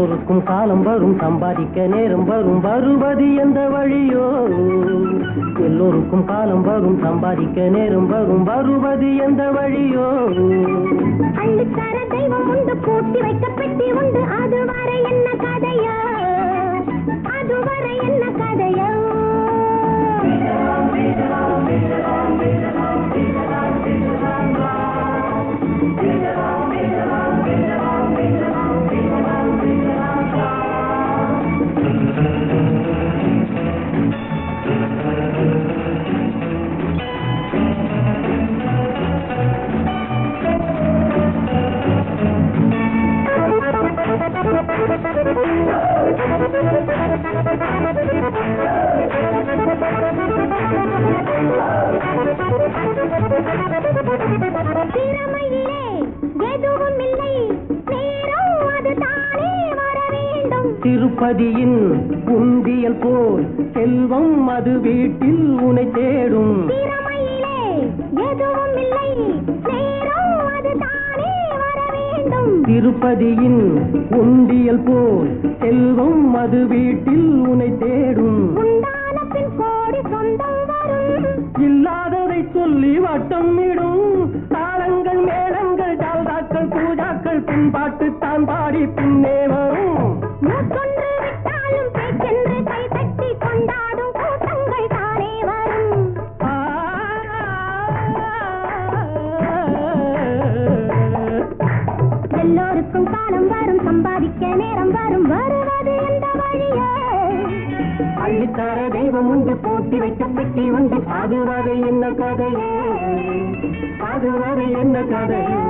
எல்லோருக்கும் காலம் வரும் சம்பாதிக்க நேரம் வரும் வருவது எந்த வழியோ எல்லோருக்கும் காலம் வரும் சம்பாதிக்க நேரம் வரும் வருவது எந்த வழியோ அள்ளித்தர தெய்வம் உண்டு பூட்டி வைக்க பெட்டி உண்டு அதுவரை என்ன கதையோ அதுவரை என்ன கதையோ திறமையிலே எதுவும் இல்லை நேரம் அது தானே வர வேண்டும் திருப்பதியின் உந்தியல் போல் செல்வம் அது வீட்டில் உனை தேடும் திறமையிலே எதுவும் இல்லை நேரம் அது தானே வர வேண்டும் திருப்பதியின் உண்டியல் போல் செல்வம் அது வீட்டில் உனை தேடும் உண்டான பின் கோடி சொந்தம் வரும் இல்லாததை சொல்லி வட்டம் இடும் தாளங்கள் மேளங்கள் டால்டாக்கள் பூஜாக்கள் பின்பாட்டு தான் பாடி பின்னே வரும் மூச்சொன்று விட்டாலும் பேச்சென்று கை தட்டி கொண்டாடும் கூட்டங்கள் தானே வரும் ஆ. எல்லோருக்கும் காலம் வரும் சம்பாதிக்க நேரம் வரும் வருவது எந்த வழியோ அள்ளித்தர தெய்வம் உண்டு பூட்டி வைக்க பெட்டி உண்டு அதுவரை என்ன கதையோ அதுவரை என்ன கதையோ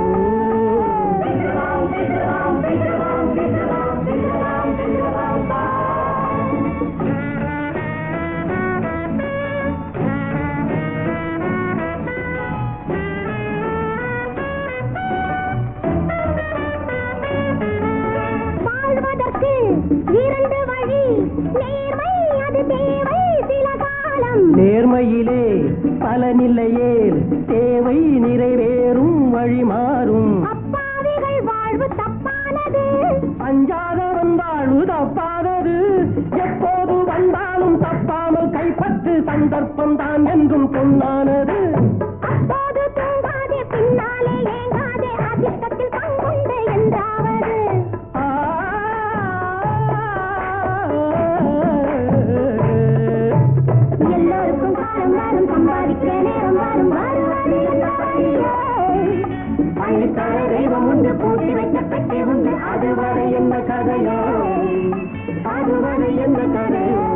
வாழ்வதற்கு இரண்டு வழி நேர்மை அது தேவை சில காலம் நேர்மையிலே பலனில்லையே தேவை நிறைவேறும் வழி மாறும் அப்பாவிகள் வாழ்வு தப்பானது அஞ்சாதவன் வாழ்வு தப்பாதது எப்போது வந்தாலும் தப்பாமல் கைப்பற்று சந்தர்ப்பம் தான் என்றும் பொன்னானது அப்போது தூங்காதே பின்னாலே ஏங்காதே அதிர்ஷ்டத்தில் பங்குண்டு என்றாவது ஆ. எல்லோருக்கும் காலம் வரும் சம்பாதிக்க நேரம் வரும் வருவது எந்த வழியோ அள்ளித்தர தெய்வம் உண்டு பூட்டி வைக்க பெட்டி உண்டு அதுவரை என்ன கதையோ அதுவரை என்ன கதையோ